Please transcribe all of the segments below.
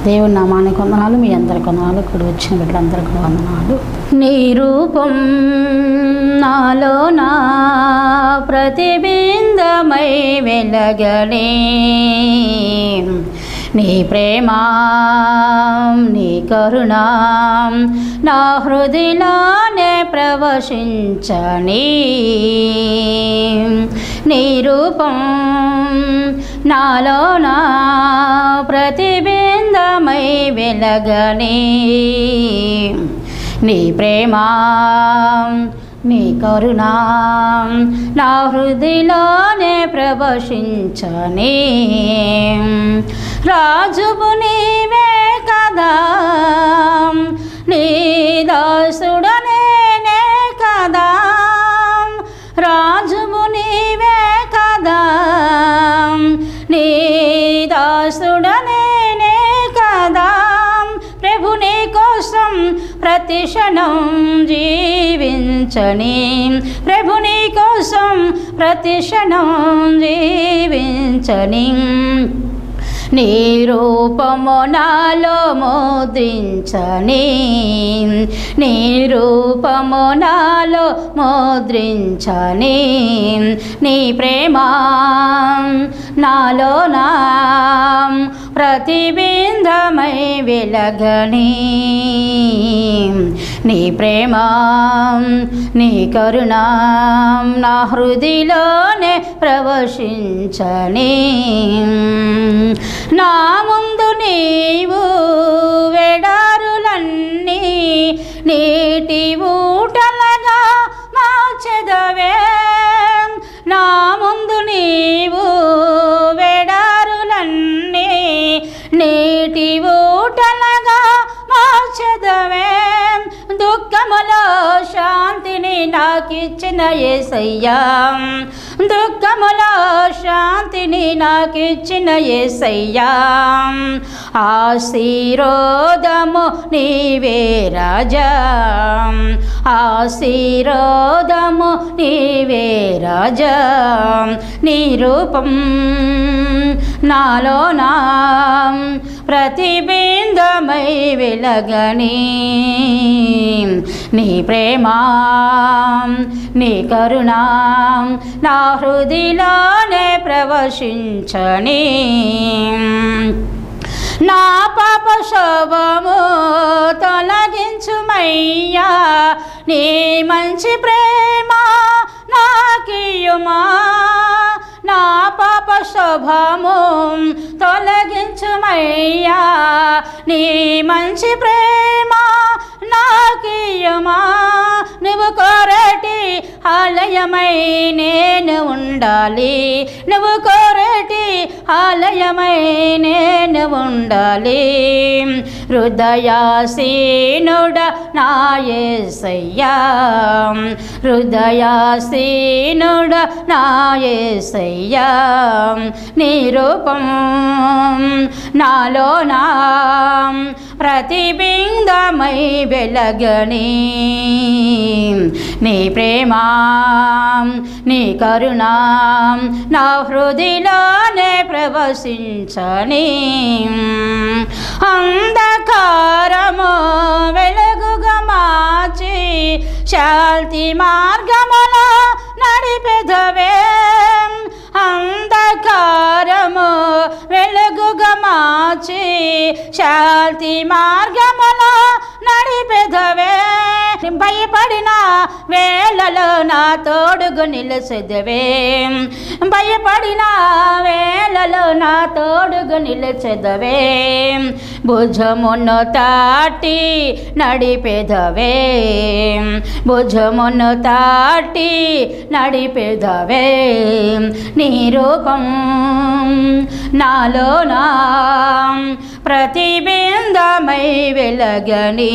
దేవుని నామానికి వందనాలు మీ అందరికి వందనాలు ఇక్కడ వచ్చిన బిడ్డలందరికీ వందనాలు నీ రూపం నాలో నా ప్రతిబిందమై వెలగనే నీ ప్రేమ నీ కరుణ నా హృదయలోనే ప్రవశించని నీ రూపం నాలో నా ప్రతిబిందమై వెలగని నీ ప్రేమ నీ కరుణ నా హృదయలోనే ప్రవశించని రాజువు నీవే కదా నీ దాసుడనేనే కదా రాజువు నీవే కదా నీ దాసుడనేనే కదా ప్రభు నీ కోసం ప్రతి క్షణం జీవించని ప్రభు నీ కోసం ప్రతి క్షణం జీవించని నీ రూపము నాలో ముద్రించని నీ రూపము నాలో ముద్రించని నీ ప్రేమ నాలో నా ప్రతిబిందమై వెలగని నీ ప్రేమ నీ కరుణ నా హృదిలోనే ప్రవశించని నా ముందు నీవు వెడారులన్నీ నీటి ఊటలగా మార్చెదవే నా ముందు నీవు వెడారులన్నీ నీటి ఊటలగా మార్చెదవే దుఃఖములో శాంతిని నాకిచ్చిన ఏసయ్యా దుఃఖములో శాంతిని నాకిచ్చిన ఏసయ్యా ఆశీర్వాదము నీవే రాజా ఆశీర్వాదము నీవే రాజా నీ రూపం నాలో నా ప్రతిబిందమై వెలగని నీ ప్రేమ నీ కరుణ నా హృదిలోనే ప్రవశించని నా పాప శోభము తొలగించుమయ్యా నీ మంచి ప్రేమ నాకియుమా నా పాప శోభము తొలగించుమయ్యా నీ మంచి ప్రేమ నాకియమా నువ్వు కోరటి ఆలయమై నేను ఉండాలి నువ్వు కోరటి ఆలయమై నేను ఉండాలి హృదయాసీనుడ నాయసయ్యా హృదయాసీనుడ నాయసయ్యా నీ రూపం నాలో నా ప్రతిబిందమై వెలగని నీ ప్రేమ నీ కరుణ నా హృదిలోనే ప్రవశించని అంధకారము వెలుగుగా మార్చి శాంతి మార్గములో నడిపెదవే అంధకారము వెలుగుగా మార్చి శాంతి మార్గములో నడిపెదవే భయపడిన వేళలో నా తోడుగు నిలిచెదవే భయపడిన వేళలో నా తోడుగు నిలిచెదవే భుజమును తాటి నడిపెదవే భుజమును తాటి నడిపెదవే నీ రూపం నాలో నా ప్రతిబిందమై వెలగని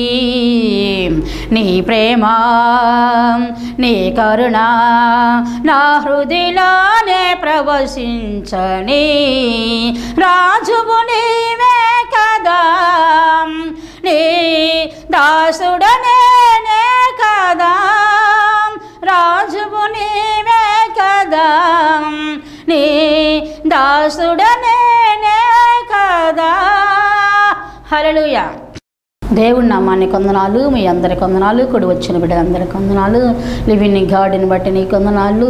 నీ ప్రేమ నీ కరుణ నా హృదిలోనే ప్రవశించని రాజువు నీవే కదా నీ దాసుడనే కదా రాజువు నీవే కదా నీ దాసుడనే కదా హల్లెలూయా దేవుడి నామాన్ని కొందనాలు మీ అందరి కొందనాలు కుడి వచ్చిన బిడ్డలందరి కొందనాలు లివింగ్ గార్డెన్ బట్టి నీ కొందనాలు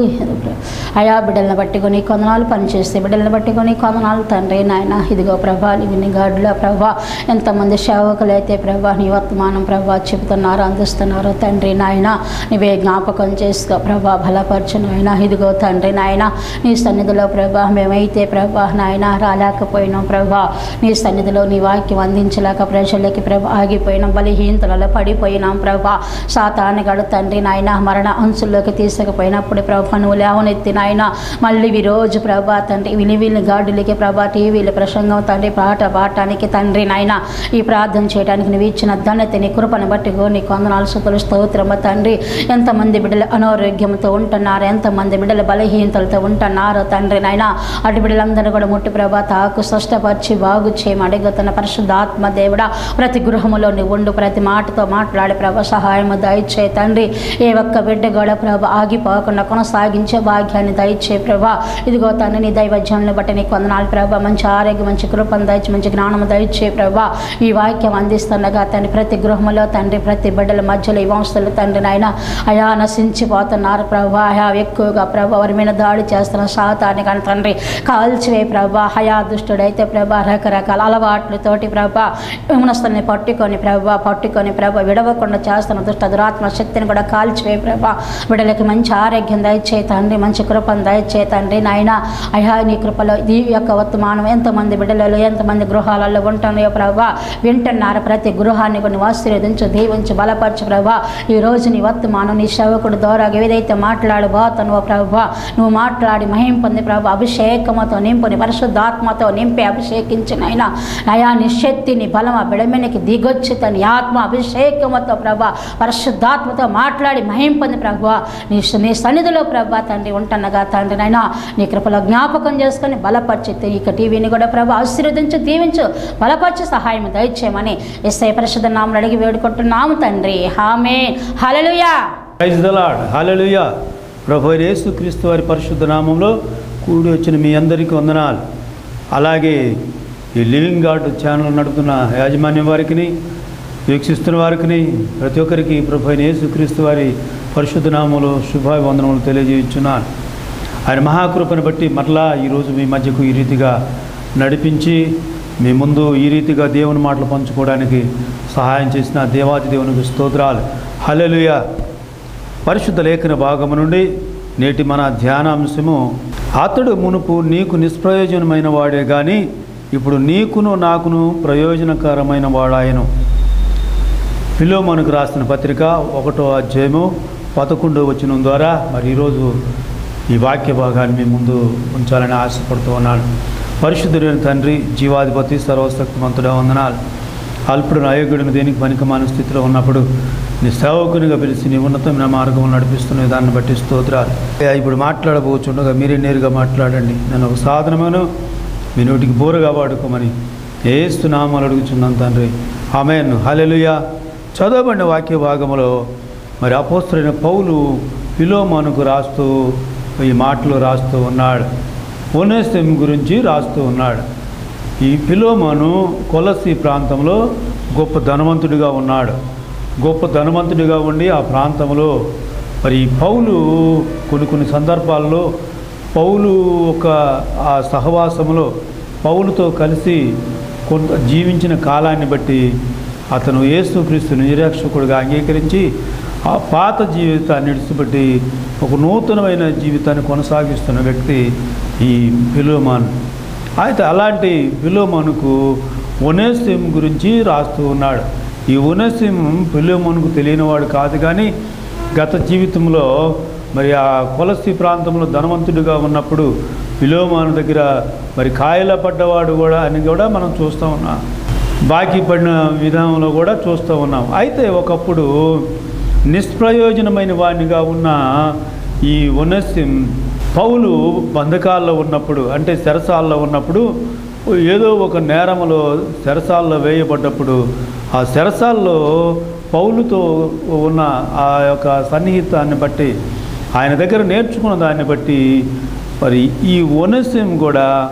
అయా బిడ్డలను పట్టుకొని కొందనాలు పనిచేస్తే బిడ్డలను పట్టుకొని కొందనాలు తండ్రి నాయన ఇదిగో ప్రభా లివింగ్ గార్డులో ప్రభా ఎంతమంది సేవకులు అయితే ప్రభా నీ వర్తమానం ప్రభా చెబుతున్నారు అందిస్తున్నారు తండ్రి నాయన నీవే జ్ఞాపకం చేసుకో ప్రభా బలపరచు నాయన ఇదిగో తండ్రి నాయన నీ సన్నిధిలో ప్రభా మేమైతే ప్రభా నాయన రాలేకపోయినాం ప్రభా నీ సన్నిధిలో నీ వాక్యం అందించలేక ప్రజలకి ప్రభా ఆగిపోయినాం బలహీనతలలో పడిపోయినాం ప్రభా సాతానుగాడు తండ్రి నాయన మరణ అంచుల్లోకి తీసుకుపోయినప్పుడు ప్రభా నువ్వు లేవనెత్తి నాయన మళ్ళీ ఈ రోజు ప్రభా తండ్రి విలివిలి గాడులకి ప్రభా టీవీల ప్రసంగం తండ్రి పాట పాడటానికి తండ్రి నాయన ఈ ప్రార్థన చేయడానికి నువ్వు ఇచ్చిన ధన్యత నీ కృపను బట్టి నీ కొందనాలు సుతులు స్తోత్రమ తండ్రి ఎంతమంది బిడ్డలు అనారోగ్యంతో ఉంటున్నారు ఎంతమంది బిడ్డలు బలహీనతలతో ఉంటున్నారు తండ్రి నాయన అటు బిడ్డలందరూ కూడా ముట్టి ప్రభా తాకు స్పష్టపరిచి బాగు చేయమని అడుగుతున్న పరిశుద్ధాత్మ దేవుడా ప్రతి గృహములో నువ్వు ఉండు ప్రతి మాటతో మాట్లాడే ప్రభ సహాయం దయచే తండ్రి ఏ ఒక్క బిడ్డ కూడా ప్రభ ఆగిపోకుండా కొనసాగించే భాగ్యాన్ని దయచే ప్రభా ఇదిగో తండ్రి నీ దైవజ్ఞాన్ని బట్టి నీకు వందనాలు ప్రభా మంచి ఆరోగ్యం మంచి కృపను దయచి మంచి జ్ఞానం దయచే ప్రభా ఈ వాక్యం అందిస్తుండగా తండ్రి ప్రతి గృహంలో తండ్రి ప్రతి బిడ్డల మధ్యలో ఈ వంశస్థులు తండ్రి నాయన అయా నశించిపోతున్నారు ప్రభా అయా ఎక్కువగా ప్రభా వారి మీద దాడి చేస్తున్న శాతాన్ని కానీ తండ్రి కాల్చివే ప్రభా హయా దుష్టుడైతే ప్రభా రకరకాల అలవాట్లతోటి ప్రభా విమనస్తుల్ని పట్టుకొని ప్రభా పట్టుకొని ప్రభా విడవకుండా చేస్తున్న దుష్ట దురాత్మ శక్తిని కూడా కాల్చివే ప్రభా బిడ్డలకి మంచి ఆరోగ్యం దయచే తండ్రి మంచి కృపను దయచే తండ్రి నాయన అయా నీ కృపలో ఈ యొక్క వర్తమానం ఎంతమంది బిడ్డలలో ఎంతమంది గృహాలలో ఉంటున్నాయో ప్రభా వింటున్నారు ప్రతి గృహాన్ని కొన్ని ఆశీర్వదించు దీవించు బలపరచు ప్రభా ఈ రోజు నీ వర్తమానం నీ సేవకుడు ద్వారా ఏదైతే మాట్లాడబోతున్నావో ప్రభా నువ్వు మాట్లాడి మహిం పొంది ప్రభా అభిషేకముతో నింపుని పరిశుద్ధాత్మతో నింపి అభిషేకించిన అయా నీ శక్తి నీ బలం ఆ బిడమెనికి దిగొచ్చి తన ఆత్మ అభిషేకముతో ప్రభా పరిశుద్ధాత్మతో మాట్లాడి మహిం పొంది ప్రభా నీ నీ సన్నిధిలో ప్రభా తండ్రి ఉంటనగా తండ్రి నైనా నీ కృపలో జ్ఞాపకం చేసుకొని బలపరిచి ఇక టీవీని కూడా ప్రభా ఆశీర్వదించు దీవించు బలపరిచి సహాయం దయచేయమని ఎస్ఐ పరిశుద్ధ నామలు అడిగి వేడుకుంటున్నాము తండ్రి హామే hallelujah praise the lord hallelujah ప్రభు యేసు క్రీస్తు వారి పరిశుద్ధ నామంలో కూడి వచ్చిన మీ అందరికీ వందనాలు అలాగే ఈ లివింగ్ గాడ్ ఛానల్ నడుపుతున్న యాజమాన్యం వారికి వీక్షిస్తున్న వారికి ప్రతి ఒక్కరికి ప్రభు అయిన యేసు క్రీస్తు వారి పరిశుద్ధ నామంలో శుభాభివందనములు తెలియజేయుచున్నాను ఆయన మహాకృపను బట్టి మరలా ఈరోజు మీ మధ్యకు ఈ రీతిగా నడిపించి మీ ముందు ఈ రీతిగా దేవుని మాటలు పంచుకోవడానికి సహాయం చేసిన దేవాది దేవునికి స్తోత్రాలు హల్లెలూయా పరిశుద్ధ లేఖన భాగము నుండి నేటి మన ధ్యానాంశము అతడు మునుపు నీకు నిష్ప్రయోజనమైన వాడే కానీ ఇప్పుడు నీకును నాకును ప్రయోజనకరమైన వాడాయను ఫిలోమోనుకు రాసిన పత్రిక ఒకటో అధ్యాయము పదకొండో వచనం ద్వారా మరి ఈరోజు ఈ వాక్య భాగాన్ని మీ ముందు ఉంచాలని ఆశపడుతూ ఉన్నాను పరిశుద్ధుడైన తండ్రి జీవాధిపతి సర్వశక్తిమంతుడా వందనాలు అల్పుడు అయోగ్యుడిని దేనికి పనికిమాన స్థితిలో ఉన్నప్పుడు నీ సేవకునిగా పిలిచి నీ ఉన్నతమైన మార్గం నడిపిస్తున్న దాన్ని బట్టి స్తోత్రాలు అయ్యా, ఇప్పుడు మాట్లాడబోచుండగా మీరే నేరుగా మాట్లాడండి నేను ఒక సాధనమును మీ నోటికి బోరుగా వాడుకోమని ఏస్తున్నామని అడుగుచున్నాను తండ్రి ఆమెను హలెలుయా చదవబడిన వాక్య భాగంలో మరి అపోస్తులైన పౌలు పిలోమనుకు రాస్తూ ఈ మాటలు రాస్తూ ఉన్నాడు ఓనేస్తం గురించి రాస్తూ ఉన్నాడు ఈ పిలోమను కొలసి ప్రాంతంలో గొప్ప ధనవంతుడిగా ఉన్నాడు గొప్ప ధనవంతుడిగా ఉండి ఆ ప్రాంతంలో మరి ఈ పౌలు కొన్ని కొన్ని సందర్భాల్లో పౌలు ఒక ఆ సహవాసంలో పౌలుతో కలిసి కొంత జీవించిన కాలాన్ని బట్టి అతను యేసుక్రీస్తు నిరక్షకుడిగా అంగీకరించి ఆ పాత జీవితాన్ని విడిచిపెట్టి ఒక నూతనమైన జీవితాన్ని కొనసాగిస్తున్న వ్యక్తి ఈ ఫిలోమాన్ అయితే అలాంటి ఫిలోమోనుకు ఒనేసిం గురించి రాస్తూ ఉన్నాడు ఈ ఒనేసిం ఫిలోమోనుకు తెలియనివాడు కాదు కానీ గత జీవితంలో మరి ఆ కొలసి ప్రాంతంలో ధనవంతుడిగా ఉన్నప్పుడు ఫిలోమాను దగ్గర మరి కాయల పడ్డవాడు కూడా అని కూడా మనం చూస్తూ ఉన్నాం బాకీ పడిన విధానంలో కూడా చూస్తూ ఉన్నాం అయితే ఒకప్పుడు నిష్ప్రయోజనమైన వాడినిగా ఉన్న ఈ ఒనసిం పౌలు బంధకాల్లో ఉన్నప్పుడు అంటే చెరసాల్లో ఉన్నప్పుడు ఏదో ఒక నేరములో చెరసాల్లో వేయబడ్డప్పుడు ఆ చెరసాల్లో పౌలుతో ఉన్న ఆ యొక్క సన్నిహితాన్ని బట్టి ఆయన దగ్గర నేర్చుకున్న దాన్ని బట్టి మరి ఈ ఒనసిం కూడా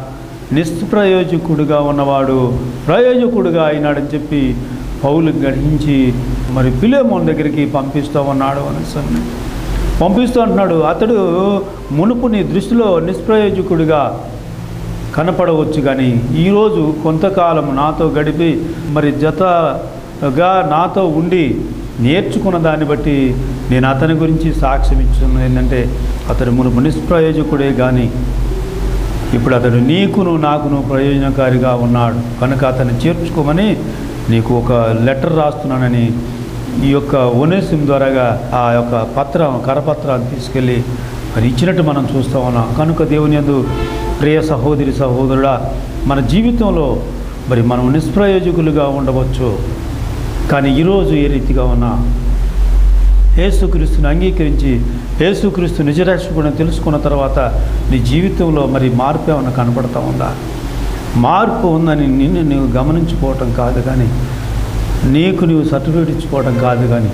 నిష్ప్రయోజకుడుగా ఉన్నవాడు ప్రయోజకుడుగా అయినాడని చెప్పి పౌలు గ్రహించి మరి పిలేమోన్ దగ్గరికి పంపిస్తూ ఉన్నాడు అనేసి పంపిస్తూ అంటున్నాడు అతడు మునుపు నీ దృష్టిలో నిష్ప్రయోజకుడిగా కనపడవచ్చు కానీ ఈరోజు కొంతకాలం నాతో గడిపి మరి జతగా నాతో ఉండి నేర్చుకున్న దాన్ని బట్టి నేను అతని గురించి సాక్ష్యం ఇచ్చున్నది ఏంటంటే అతడు మునుపు నిష్ప్రయోజకుడే కానీ ఇప్పుడు అతడు నీకును నాకును ప్రయోజనకారిగా ఉన్నాడు కనుక అతన్ని చేర్చుకోమని నీకు ఒక లెటర్ రాస్తున్నానని ఈ యొక్క ఒనేసిం ద్వారాగా ఆ యొక్క పత్రం కరపత్రాన్ని తీసుకెళ్ళి మరి ఇచ్చినట్టు మనం చూస్తూ ఉన్నాం కనుక దేవుని యందు ప్రియ సహోదరి సహోదరుడా మన జీవితంలో మరి మనం నిష్ప్రయోజకులుగా ఉండవచ్చు కానీ ఈరోజు ఏ రీతిగా ఉన్నా యేసుక్రీస్తుని అంగీకరించి యేసుక్రీస్తు నిజరక్షకుడిని తెలుసుకున్న తర్వాత నీ జీవితంలో మరి మార్పు ఏమైనా కనపడతా ఉందా మార్పు ఉందని నిన్ను నీవు గమనించుకోవటం కాదు కానీ నీకు నీవు సర్టిఫికేట్ ఇచ్చుకోవటం కాదు కానీ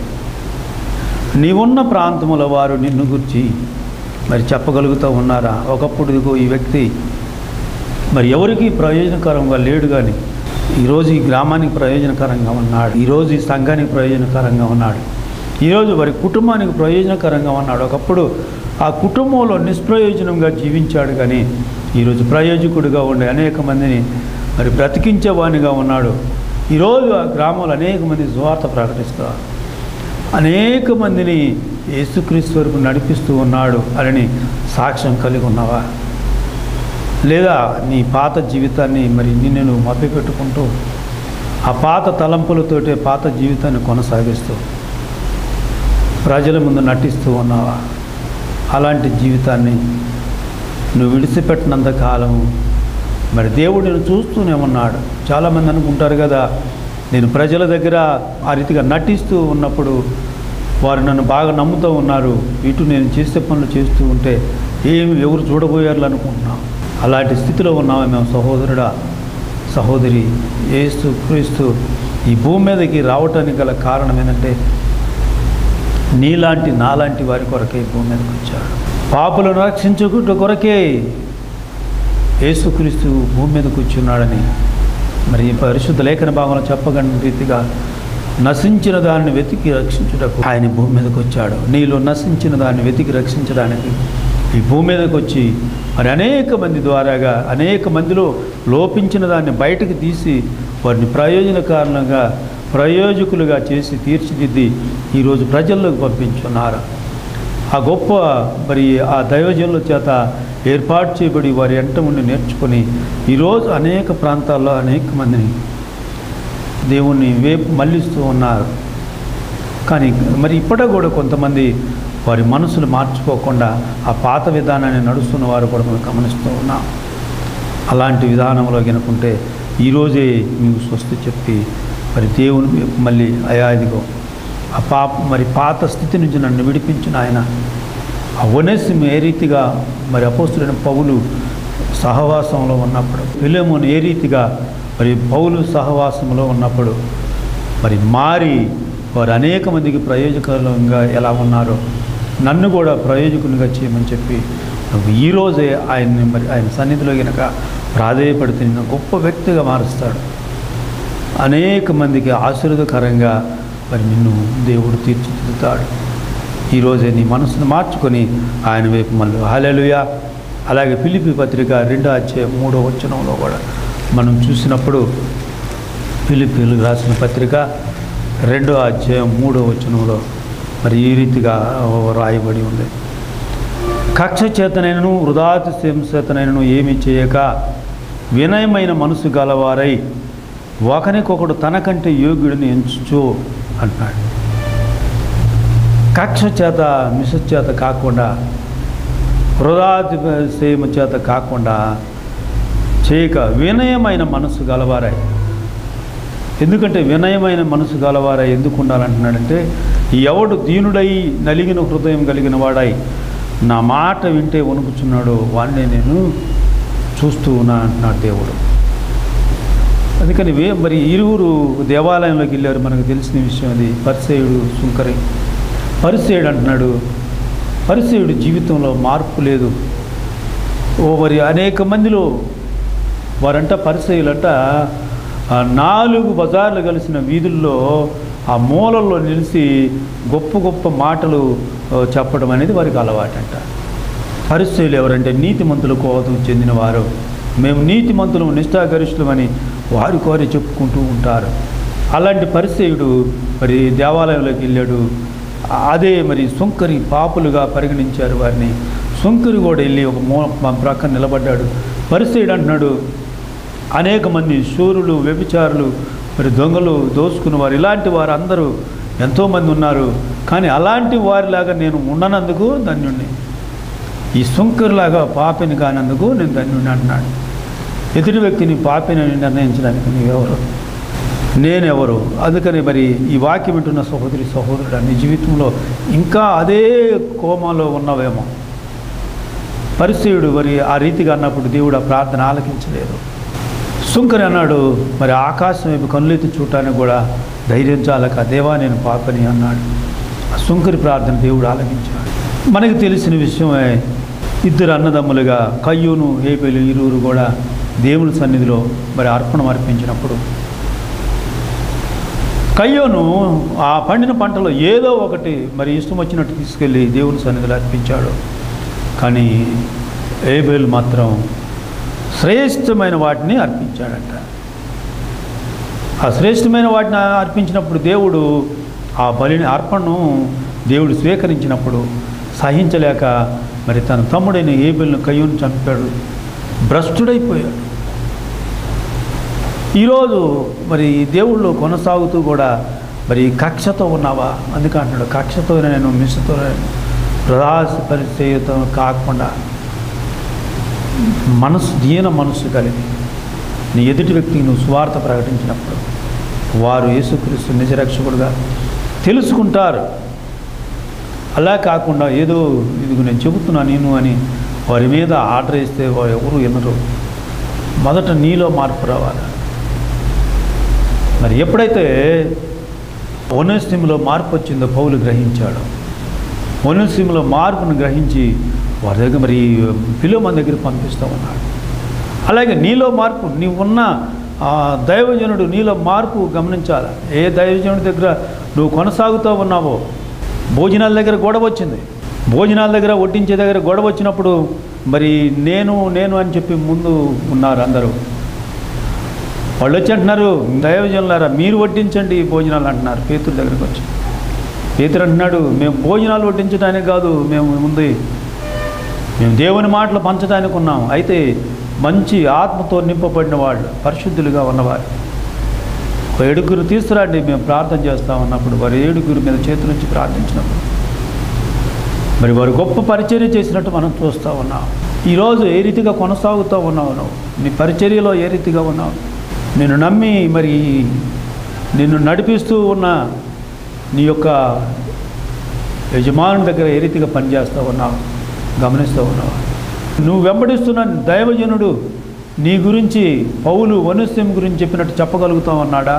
నీవున్న ప్రాంతముల వారు నిన్ను గురించి మరి చెప్పగలుగుతూ ఉన్నారా ఒకప్పుడు ఇదిగో ఈ వ్యక్తి మరి ఎవరికి ప్రయోజనకరంగా లేడు కానీ ఈరోజు ఈ గ్రామానికి ప్రయోజనకరంగా ఉన్నాడు ఈరోజు ఈ సంఘానికి ప్రయోజనకరంగా ఉన్నాడు ఈరోజు వారి కుటుంబానికి ప్రయోజనకరంగా ఉన్నాడు ఒకప్పుడు ఆ కుటుంబంలో నిష్ప్రయోజనంగా జీవించాడు కానీ ఈరోజు ప్రయోజకుడిగా ఉండే అనేక మందిని మరి బ్రతికించేవానిగా ఉన్నాడు ఈరోజు ఆ గ్రామంలో అనేక మంది సువార్త ప్రకటిస్తారు అనేక మందిని యేసుక్రీస్తు వరకు నడిపిస్తూ ఉన్నాడు అని సాక్ష్యం కలిగి ఉన్నావా లేదా నీ పాత జీవితాన్ని మరి నిన్ను నువ్వు మభ్యపెట్టుకుంటూ ఆ పాత తలంపులతోటే పాత జీవితాన్ని కొనసాగిస్తూ ప్రజల ముందు నటిస్తూ ఉన్నావా అలాంటి జీవితాన్ని నువ్వు విడిచిపెట్టినంత కాలం మరి దేవుడు నేను చూస్తూనే ఉన్నాడు చాలామంది అనుకుంటారు కదా నేను ప్రజల దగ్గర ఆ రీతిగా నటిస్తూ ఉన్నప్పుడు వారు నన్ను బాగా నమ్ముతూ ఉన్నారు ఇటు నేను చేసే పనులు చేస్తూ ఉంటే ఏమి ఎవరు చూడబోయారు అనుకుంటున్నాం అలాంటి స్థితిలో ఉన్నాము మేము సహోదరుడా సహోదరి ఏస్తు క్రీస్తు ఈ భూమి మీదకి రావటానికి గల కారణం ఏంటంటే నీలాంటి నాలాంటి వారి కొరకే ఈ భూమి మీదకి వచ్చాడు పాపులను రక్షించుకుంటూ కొరకే యేసుక్రీస్తు భూమి మీదకి వచ్చున్నాడని మరి ఈ పరిశుద్ధ లేఖన భాగంలో చెప్పగలిగిన రీతిగా నశించిన దాన్ని వెతికి రక్షించుటకు ఆయన భూమి మీదకి వచ్చాడు నీలో నశించిన దాన్ని వెతికి రక్షించడానికి ఈ భూమి మీదకి వచ్చి మరి అనేక మంది ద్వారాగా అనేక మందిలో లోపించిన దాన్ని బయటకు తీసి వారిని ప్రయోజన కారణంగా ప్రయోజకులుగా చేసి తీర్చిదిద్ది ఈరోజు ప్రజల్లోకి పంపించున్నారు ఆ గొప్ప మరి ఆ దైవజనుల చేత ఏర్పాటు చేయబడి వారి ఎంట ఉండి నేర్చుకొని ఈరోజు అనేక ప్రాంతాల్లో అనేక మందిని దేవుణ్ణి వేపు మళ్ళిస్తూ ఉన్నారు కానీ మరి ఇప్పటికి కూడా కొంతమంది వారి మనసులు మార్చుకోకుండా ఆ పాత విధానాన్ని నడుస్తున్న వారు కూడా మనం గమనిస్తూ ఉన్నాం అలాంటి విధానంలో గనుకుంటే ఈరోజే మీకు స్వస్తి చెప్పి మరి దేవుని వైపు మళ్ళీ అయా ఇదిగో ఆ పాప మరి పాత స్థితి నుంచి నన్ను విడిపించిన ఆయన ఆ ఒనేసిం ఏ రీతిగా మరి అపోస్తులైన పౌలు సహవాసంలో ఉన్నప్పుడు విలేమోని ఏ రీతిగా మరి పౌలు సహవాసంలో ఉన్నప్పుడు మరి మారి వారు అనేక మందికి ప్రయోజకరంగా ఎలా ఉన్నారో నన్ను కూడా ప్రయోజకునిగా చేయమని చెప్పి నువ్వు ఈరోజే ఆయన్ని మరి ఆయన సన్నిధిలో గనక ప్రాధేయపడితే నిన్ను గొప్ప వ్యక్తిగా మారుస్తాడు అనేక మందికి ఆశీర్వదకరంగా మరి నిన్ను దేవుడు తీర్చిదిద్దుతాడు ఈరోజే నీ మనసును మార్చుకొని ఆయన వైపు మళ్ళీ హాలెలుయా అలాగే పిలిపి పత్రిక రెండో అధ్యాయం మూడో వచనంలో కూడా మనం చూసినప్పుడు పిలిపిలు రాసిన పత్రిక రెండో అధ్యాయం మూడో వచనంలో మరి ఈ రీతిగా రాయబడి ఉంది కక్ష చేతనైనను వృధాతిశయం చేతనైనను ఏమి చేయక వినయమైన మనసు గలవారై ఒకరికొకడు తనకంటే యోగ్యుడిని ఎంచుచు అంటున్నాడు కక్ష చేత మిష చేత కాకుండా వృధాతిశయం చేత కాకుండా చేయక వినయమైన మనసు గలవారై ఎందుకంటే వినయమైన మనసు గలవారై ఎందుకు ఉండాలంటున్నాడంటే ఎవడు దీనుడై నలిగిన హృదయం కలిగిన వాడై నా మాట వింటే వణుకుచున్నాడు వాడిని నేను చూస్తూ ఉన్నా అంటున్నాడు దేవుడు అందుకని వే మరి ఇరువురు దేవాలయంలోకి వెళ్ళారు మనకు తెలిసిన విషయం అది పరిసేయుడు సుంకరి పరిసేయుడు అంటున్నాడు పరిసేయుడు జీవితంలో మార్పు లేదు ఓ మరి అనేక మందిలో వారంట పరిచయులంట ఆ నాలుగు బజార్లు కలిసిన వీధుల్లో ఆ మూలల్లో నిలిచి గొప్ప గొప్ప మాటలు ఆ, చెప్పడం అనేది వారికి అలవాటంట పరిస్థితులు ఎవరంటే నీతిమంతుల కోవకు చెందినవారు మేము నీతిమంతులు నిష్ఠాగరిష్ఠులమని వారి కోరి చెప్పుకుంటూ ఉంటారు అలాంటి పరిస్థితుడు మరి దేవాలయంలోకి వెళ్ళాడు అదే మరి సుంకరి పాపులుగా పరిగణించారు వారిని సుంకరి కూడా వెళ్ళి ఒక మూ ప్రక్కన నిలబడ్డాడు పరిస్థితుడు అంటున్నాడు అనేక మంది శూరులు వ్యభిచారులు మరి దొంగలు దోసుకున్న వారు ఇలాంటి వారు అందరూ ఎంతోమంది ఉన్నారు కానీ అలాంటి వారిలాగా నేను ఉండనందుకు ధన్యుణ్ణి ఈ సుంకరులాగా పాపిని కానందుకు నేను ధన్యుణ్ణి అంటున్నాడు ఎదుటి వ్యక్తిని పాపిని నిర్ణయించడానికి నీవెవరు నేనెవరు అందుకని మరి ఈ వాక్యం వింటున్న సహోదరి సహోదరుడు నీ జీవితంలో ఇంకా అదే కోమాలో ఉన్నవేమో పరిస్థితుడు మరి ఆ రీతిగా అన్నప్పుడు దేవుడు ఆ ప్రార్థన ఆలకించలేదు సుంకరి అన్నాడు మరి ఆకాశం వైపు కన్నులెత్తి చూడటానికి కూడా ధైర్యం చాలక దేవా నేను పాపని అన్నాడు ఆ సుంకరి ప్రార్థన దేవుడు ఆలకించాడు మనకి తెలిసిన విషయమే ఇద్దరు అన్నదమ్ములుగా కయ్యూను ఏపేలు ఇరువురు కూడా దేవుని సన్నిధిలో మరి అర్పణం అర్పించినప్పుడు కయ్యోను ఆ పండిన పంటలో ఏదో ఒకటి మరి ఇష్టం వచ్చినట్టు తీసుకెళ్ళి దేవుని సన్నిధిలో అర్పించాడు కానీ ఏబేలు మాత్రం శ్రేష్టమైన వాటిని అర్పించాడట ఆ శ్రేష్టమైన వాటిని అర్పించినప్పుడు దేవుడు ఆ బలిని అర్పణను దేవుడు స్వీకరించినప్పుడు సహించలేక మరి తన తమ్ముడైన ఏబెల్ను కయ్యూను చంపాడు భ్రష్టుడైపోయాడు ఈరోజు మరి దేవుళ్ళు కొనసాగుతూ కూడా మరి కక్షతో ఉన్నావా అందుకే అంటున్నాడు కక్షతో నేను మిస్సుతో ప్రదాస పరిచయతో కాకుండా మనసు దీన మనస్సు కలిగి నీ ఎదుటి వ్యక్తికి నువ్వు స్వార్థ ప్రకటించినప్పుడు వారు యేసుక్రీస్తు నిజరక్షకుడుగా తెలుసుకుంటారు అలా కాకుండా ఏదో ఇది నేను చెబుతున్నా నేను అని వారి మీద ఆర్డర్ ఇస్తే వారు ఎవరు వినరు మొదట నీలో మార్పు రావాలి మరి ఎప్పుడైతే ఓనస్టిమ్లో మార్పు వచ్చిందో పౌలు గ్రహించాడు ఓనస్టిమ్లో మార్పును గ్రహించి వారి దగ్గర మరి పిలువ దగ్గర పంపిస్తూ ఉన్నాడు అలాగే నీలో మార్పు నీవున్న ఆ దైవజనుడు నీలో మార్పు గమనించాలి ఏ దైవజనుడి దగ్గర నువ్వు కొనసాగుతూ ఉన్నావో భోజనాల దగ్గర గొడవ వచ్చింది భోజనాల దగ్గర వడ్డించే దగ్గర గొడవ వచ్చినప్పుడు మరి నేను నేను అని చెప్పి ముందు ఉన్నారు అందరూ వాళ్ళు వచ్చి అంటున్నారు దైవజనులారా మీరు వడ్డించండి ఈ భోజనాలు అంటున్నారు పేతురు దగ్గరికి వచ్చి పేతురు అంటున్నాడు మేము భోజనాలు వడ్డించడానికి కాదు మేము ముందు మేము దేవుని మాటలు పంచడానికి ఉన్నాం అయితే మంచి ఆత్మతో నింపబడిన వాళ్ళు పరిశుద్ధులుగా ఉన్నవారు ఒక ఏడుగురు తీసుకురండి మేము ప్రార్థన చేస్తాం అన్నప్పుడు వారు ఏడుగురు మీద చేతుల నుంచి ప్రార్థించినప్పుడు మరి వారు గొప్ప పరిచర్య చేసినట్టు మనం చూస్తూ ఉన్నాం ఈరోజు ఏ రీతిగా కొనసాగుతూ ఉన్నావు నువ్వు నీ పరిచర్యలో ఏ రీతిగా ఉన్నావు నిన్ను నమ్మి మరి నిన్ను నడిపిస్తూ ఉన్న నీ యొక్క యజమానుని దగ్గర ఏ రీతిగా పనిచేస్తూ ఉన్నావు గమనిస్తూ ఉన్నావు నువ్వు వెంబడిస్తున్న దైవజనుడు నీ గురించి పౌలు వనుస్యం గురించి చెప్పినట్టు చెప్పగలుగుతా ఉన్నాడా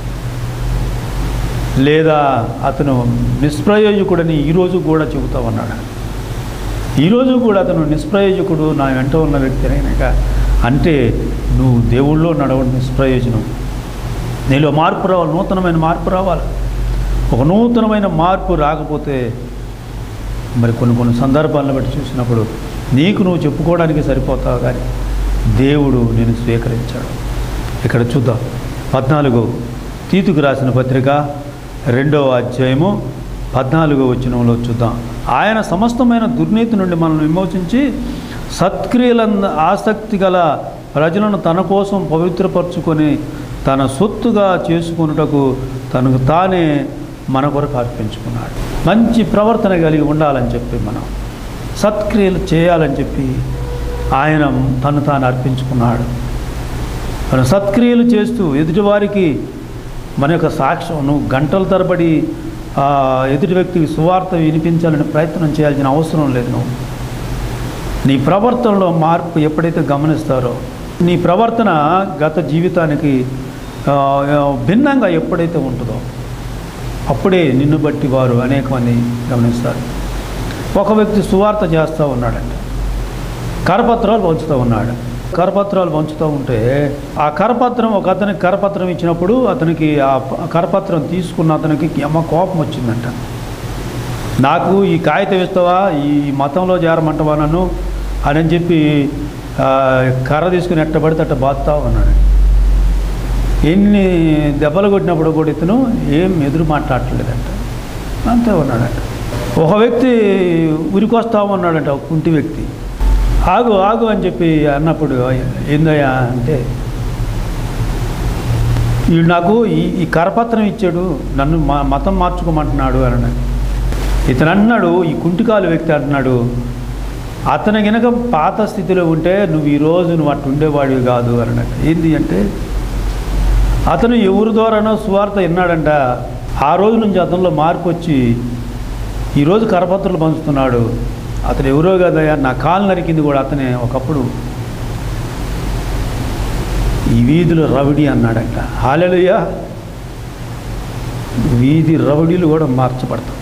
లేదా అతను నిష్ప్రయోజకుడని ఈరోజు కూడా చెబుతా ఉన్నాడా ఈరోజు కూడా అతను నిష్ప్రయోజకుడు నా వెంట ఉన్న వ్యక్తి అయినాక అంటే నువ్వు దేవుళ్ళో నడవడం నిష్ప్రయోజనం నీలో మార్పు రావాలి నూతనమైన మార్పు రావాలి ఒక నూతనమైన మార్పు రాకపోతే మరి కొన్ని కొన్ని సందర్భాలను బట్టి చూసినప్పుడు నీకు నువ్వు చెప్పుకోవడానికి సరిపోతావు కానీ దేవుడు నేను స్వీకరించాడు ఇక్కడ చూద్దాం పద్నాలుగు తీతుకు రాసిన పత్రిక రెండవ అధ్యాయము పద్నాలుగో వచనంలో చూద్దాం ఆయన సమస్తమైన దుర్నీతి నుండి మనల్ని విమోచించి సత్క్రియలంద ఆసక్తి గల ప్రజలను తన కోసం పవిత్రపరచుకొని తన సొత్తుగా చేసుకొనుటకు తనకు తానే మన కొరకు అర్పించుకున్నాడు మంచి ప్రవర్తన కలిగి ఉండాలని చెప్పి మనం సత్క్రియలు చేయాలని చెప్పి ఆయన తను తాను అర్పించుకున్నాడు మన సత్క్రియలు చేస్తూ ఎదుటివారికి మన యొక్క సాక్ష్యం నువ్వు గంటల తరబడి ఆ, ఎదుటి వ్యక్తికి సువార్త వినిపించాలని ప్రయత్నం చేయాల్సిన అవసరం లేదు నువ్వు నీ ప్రవర్తనలో మార్పు ఎప్పుడైతే గమనిస్తారో నీ ప్రవర్తన గత జీవితానికి ఆ, భిన్నంగా ఎప్పుడైతే ఉంటుందో అప్పుడే నిన్ను బట్టి వారు అనేక మంది గమనిస్తారు ఒక వ్యక్తి సువార్త చేస్తూ ఉన్నాడంట కరపత్రాలు పంచుతూ ఉన్నాడు కరపత్రాలు పంచుతూ ఉంటే ఆ కరపత్రం ఒక అతనికి కరపత్రం ఇచ్చినప్పుడు అతనికి ఆ ప- కరపత్రం తీసుకున్న అతనికి అమ్మ కోపం వచ్చిందంట నాకు ఈ కాగితం ఇస్తావా ఈ మతంలో చేరమంటావా నన్ను అని చెప్పి ఆ, కర్ర తీసుకుని ఎట్టబడితే అట్ట బాత్తా ఉన్నాడు ఎన్ని దెబ్బలు కొట్టినప్పుడు కూడా ఇతను ఏం ఎదురు మాట్లాడలేదంట అంతే ఉన్నాడంట ఒక వ్యక్తి ఉరికొస్తా ఉన్నాడంట ఒక కుంటి వ్యక్తి ఆగు ఆగు అని చెప్పి అన్నప్పుడు ఏందయ్యా అంటే వీడు నాకు ఈ ఈ కరపత్రం ఇచ్చాడు నన్ను మా మతం మార్చుకోమంటున్నాడు అని అన్నాడు ఇతను అన్నాడు ఈ కుంటికాలు వ్యక్తి అంటున్నాడు అతను గనక పాత స్థితిలో ఉంటే నువ్వు ఈ రోజు నువ్వు అట్టు ఉండేవాడివి కాదు అని అన్నాడు ఏంది అంటే అతను ఎవరి ద్వారానో సువార్త విన్నాడంట ఆ రోజు నుంచి అతనిలో మార్పు వచ్చి ఈరోజు కరపత్రాలు పంచుతున్నాడు అతను ఎవరో కదయ్యా నా కాలు నరికింది కూడా అతనే ఒకప్పుడు ఈ వీధిలో రవిడి అన్నాడంట హాలెలుయ్యా వీధి రౌడీలు కూడా మార్చబడుతున్నారు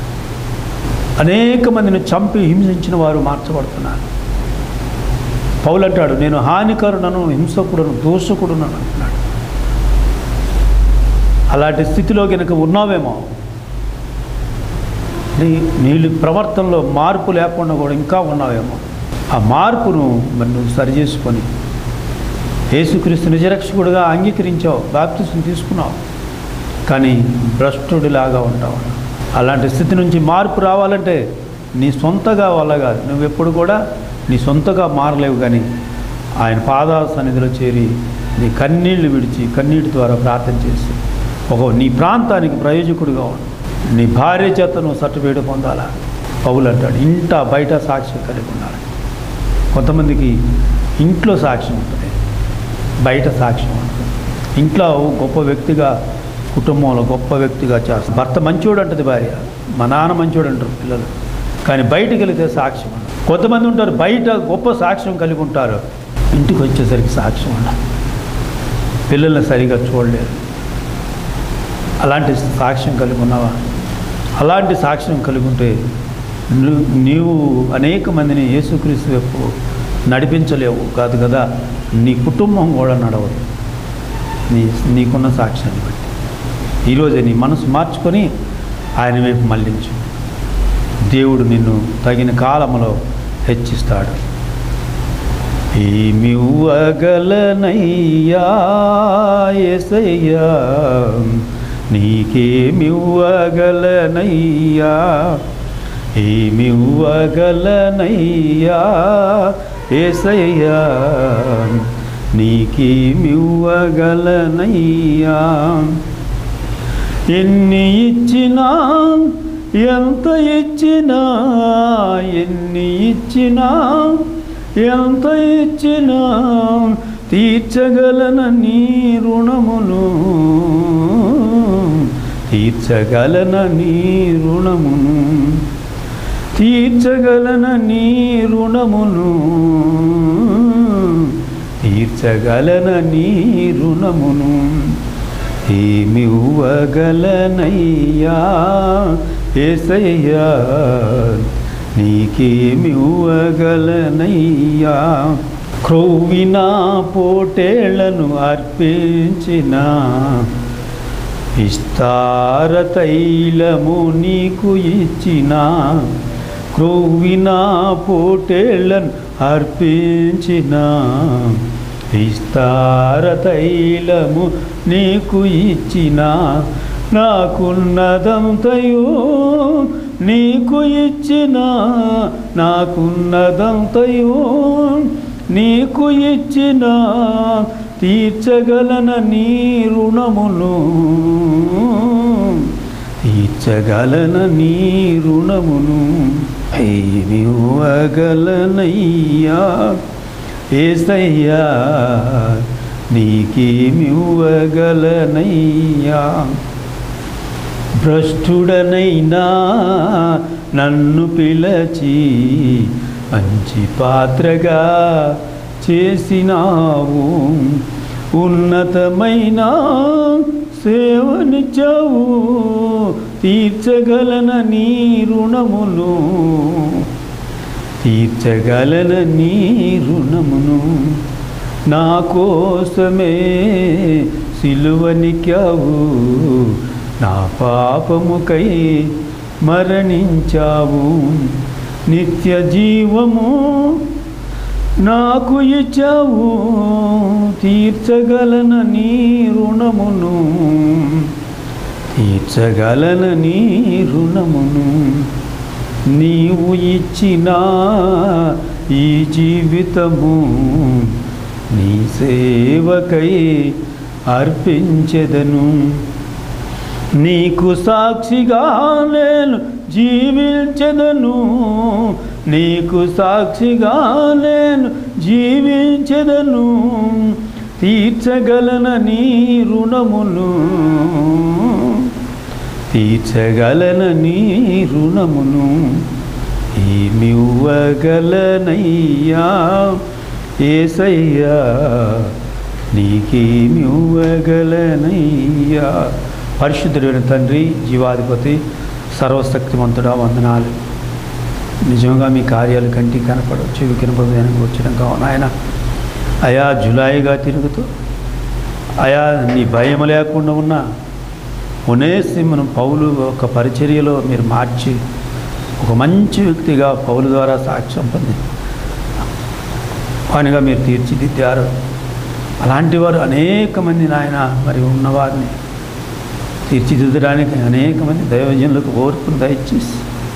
అనేక మందిని చంపి హింసించిన వారు మార్చబడుతున్నారు పౌలు అంటాడు నేను హానికరునను హింసకుడును దోషకుడునను అంటున్నాడు అలాంటి స్థితిలో కనుక ఉన్నావేమో నీ నీళ్ళు ప్రవర్తనలో మార్పు లేకుండా కూడా ఇంకా ఉన్నావేమో ఆ మార్పును మరి నువ్వు సరిచేసుకొని యేసుక్రీస్తు నిజరక్షకుడుగా అంగీకరించావు బాప్తిసం తీసుకున్నావు కానీ భ్రష్టుడిలాగా ఉంటావు అలాంటి స్థితి నుంచి మార్పు రావాలంటే నీ సొంతగా వల్ల కాదు నువ్వు ఎప్పుడు కూడా నీ సొంతగా మారలేవు కానీ ఆయన పాద సన్నిధిలో చేరి నీ కన్నీళ్లు విడిచి కన్నీటి ద్వారా ప్రార్థన చేసి ఒక నీ ప్రాంతానికి ప్రయోజకుడిగా ఉండు నీ భార్య చేత నువ్వు సర్టిఫికేట్ పొందాలా పౌలు అంటాడు ఇంట బయట సాక్ష్యం కలిగి ఉండాలి కొంతమందికి ఇంట్లో సాక్ష్యం ఉంటుంది బయట సాక్ష్యం ఉంటుంది ఇంట్లో గొప్ప వ్యక్తిగా కుటుంబంలో గొప్ప వ్యక్తిగా చేస్తారు భర్త మంచోడు అంటది భార్య మా నాన్న మంచోడు అంటారు పిల్లలు కానీ బయటకు వెళితే సాక్ష్యం ఉండదు కొంతమంది ఉంటారు బయట గొప్ప సాక్ష్యం కలిగి ఉంటారు ఇంటికి వచ్చేసరికి సాక్ష్యం ఉండదు పిల్లల్ని సరిగా చూడలేరు అలాంటి సాక్ష్యం కలిగి ఉన్నావా అలాంటి సాక్ష్యం కలిగి ఉంటే ను- నీవు అనేక మందిని యేసుక్రీస్తు వైపు నడిపించలేవు కాదు కదా నీ కుటుంబం కూడా నడవదు నీ నీకున్న సాక్ష్యాన్ని బట్టి ఈరోజే నీ మనసు మార్చుకొని ఆయన వైపు మళ్ళించు దేవుడు నిన్ను తగిన కాలములో హెచ్చిస్తాడు ఏమివ్వగలనయ్యా ఎసయ్యా నీకేమివ్వగలనయ్యా ఏమివ్వగలనయ్యా ఏసయ్యా నీకేమివ్వగలనయ్యా ఎన్ని ఇచ్చినా ఎంత ఇచ్చినా ఎన్ని ఇచ్చినా ఎంత ఇచ్చినా తీర్చగలన నీ రుణమును తీర్చగలన నీ రుణమును తీర్చగలన నీ రుణమును తీర్చగలన నీ రుణమును ఏమివ్వగలనయ్యా ఏసయ్యా నీకేమివ్వగలనయ్యా క్రొవ్విన పోటేళ్లను అర్పించిన విస్తార తైలము నీకు ఇచ్చిన క్రొవ్విన పోటేళ్లను అర్పించిన విస్తార తైలము నీకు ఇచ్చిన నాకున్నదంతయు నీకు ఇచ్చిన నాకున్నదంతయు నీకు ఇచ్చిన తీర్చగలన నీ రుణమును తీర్చగలన నీ రుణమును ఏమివ్వగలనయ్యా ఏసయ్యా నీకేమివ్వగలనయ్యా భ్రష్టుడనైనా నన్ను పిలచి మంచి పాత్రగా చేసినావు ఉన్నతమైన సేవనిచ్చావు తీర్చగలన నీ రుణమును తీర్చగలన నీ రుణమును నా కోసమే సిలువనిక్కావు నా పాపముకై మరణించావు నిత్య జీవము నాకు ఇచ్చావు తీర్చగలన నీ రుణమును తీర్చగలన నీ రుణమును నీవు ఇచ్చిన ఈ జీవితము నీ సేవకై అర్పించెదను నీకు సాక్షిగా నేను జీవించెదను నీకు సాక్షిగా నేను జీవించెదను తీర్చగలన నీ రుణమును తీర్చగలన నీ రుణమును ఏమివ్వగలనయ్యా ఏసయ్యా నీకేమివ్వగలనయ్యా పరిశుద్ధుడైన తండ్రి జీవాధిపతి సర్వశక్తిమంతుడా వందనాలు నిజంగా మీ కార్యాలు కంటికి కనపడ చెవి కనపడడానికి వచ్చిన కావున ఆయన అయా జులాయిగా తిరుగుతూ అయా నీ భయం లేకుండా ఉన్న ఒనేసిమును పౌలు ఒక పరిచర్యలో మీరు మార్చి ఒక మంచి వ్యక్తిగా పౌలు ద్వారా సాక్ష్యం పొంది వానిగా మీరు తీర్చిదిద్దారు అలాంటి వారు అనేక మంది నాయన మరి ఉన్నవారిని తీర్చిదిద్దడానికి అనేక మంది దైవజనులకు ఓర్పును దయచేసి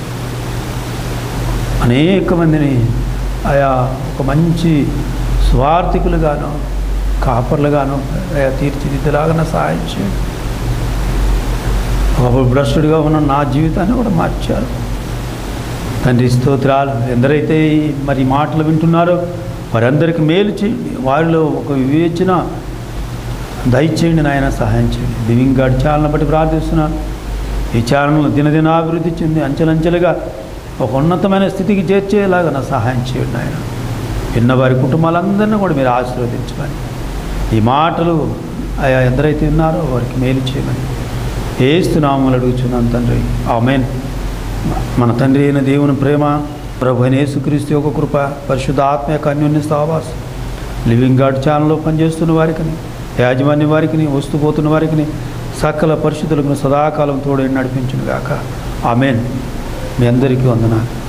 అనేక మందిని ఆయా ఒక మంచి స్వార్థికులుగాను కాపర్లుగాను ఆయా తీర్చిదిద్దలాగా సహాయం చేయండి ఒకప్పుడు భ్రష్టుడిగా ఉన్న నా జీవితాన్ని కూడా మార్చారు తండ్రి స్తోత్రాలు ఎందరైతే ఈ మరి ఈ మాటలు వింటున్నారో వారందరికీ మేలు చేయండి వారిలో ఒక వివేచన దయచేయండి నాయన సహాయం చేయండి లివింగ్ గార్డ్ ఛానల్ని బట్టి ప్రార్థిస్తున్నాను ఈ ఛానల్ దినదిన అభివృద్ధి చెంది అంచెలంచెలుగా ఒక ఉన్నతమైన స్థితికి చేర్చేలాగా నా సహాయం చేయండి ఆయన విన్న వారి కుటుంబాలందరినీ కూడా మీరు ఆశీర్వదించమని ఈ మాటలు ఆయా ఎందరైతే ఉన్నారో వారికి మేలు చేయమని ఏస్తున్నామని అడుగుచున్నాను తండ్రి ఆమెన్ మన తండ్రి అయిన దేవుని ప్రేమ ప్రభు అయిన యేసుక్రీస్తు యొక్క కృప పరిశుద్ధ ఆత్మ యొక్క అన్యోన్య సహవాసం లివింగ్ గార్డ్ ఛానల్లో పనిచేస్తున్న వారికి యాజమాన్య వారికి వస్తూ పోతున్న వారికి సకల పరిశుద్ధులకు సదాకాలం తోడు నడిపించును గాక ఆమెన్ మీ అందరికీ వందనాలు